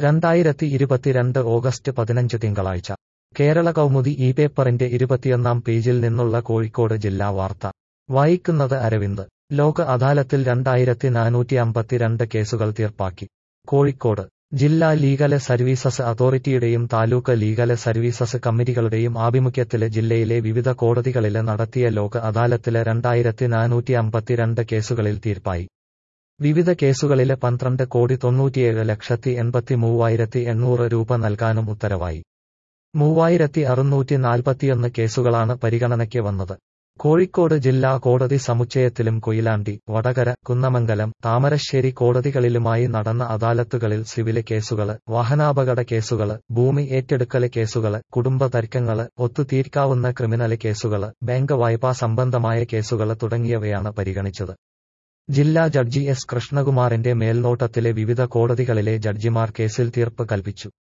രണ്ടായിരത്തി ഇരുപത്തിരണ്ട് ഓഗസ്റ്റ് പതിനഞ്ച് തിങ്കളാഴ്ച കേരള കൗമുദി ഈ പേപ്പറിന്റെ ഇരുപത്തിയൊന്നാം പേജിൽ നിന്നുള്ള കോഴിക്കോട് ജില്ലാ വാർത്ത വായിക്കുന്നത് അരവിന്ദ് ലോക അദാലത്തിൽ രണ്ടായിരത്തി നാനൂറ്റി അമ്പത്തിരണ്ട് കേസുകൾ തീർപ്പാക്കി കോഴിക്കോട് ജില്ലാ ലീഗല് സർവീസസ് അതോറിറ്റിയുടെയും താലൂക്ക് ലീഗല് സർവീസസ് കമ്മിറ്റികളുടെയും ആഭിമുഖ്യത്തില് ജില്ലയിലെ വിവിധ കോടതികളില് നടത്തിയ ലോക അദാലത്തില് രണ്ടായിരത്തി നാനൂറ്റി അമ്പത്തിരണ്ട് കേസുകളിൽ തീർപ്പായി വിവിധ കേസുകളില് പന്ത്രണ്ട് കോടി തൊണ്ണൂറ്റിയേഴ് ലക്ഷത്തി എൺപത്തി മൂവായിരത്തി എണ്ണൂറ് രൂപ നൽകാനും ഉത്തരവായി മൂവായിരത്തി അറുന്നൂറ്റി നാൽപ്പത്തിയൊന്ന് കേസുകളാണ് പരിഗണനയ്ക്ക് വന്നത് കോഴിക്കോട് ജില്ലാ കോടതി സമുച്ചയത്തിലും കൊയിലാണ്ടി വടകര കുന്നമംഗലം താമരശ്ശേരി കോടതികളിലുമായി നടന്ന അദാലത്തുകളിൽ സിവില് കേസുകള് വാഹനാപകട കേസുകള് ഭൂമി ഏറ്റെടുക്കല് കേസുകള് കുടുംബ തർക്കങ്ങള് ഒത്തുതീർക്കാവുന്ന ക്രിമിനല് കേസുകള് ബാങ്ക് വായ്പാ സംബന്ധമായ കേസുകള് തുടങ്ങിയവയാണ് പരിഗണിച്ചത് ജില്ലാ ജഡ്ജി എസ് കൃഷ്ണകുമാറിന്റെ മേൽനോട്ടത്തിലെ വിവിധ കോടതികളിലെ ജഡ്ജിമാർ കേസിൽ തീർപ്പ് കൽപ്പിച്ചു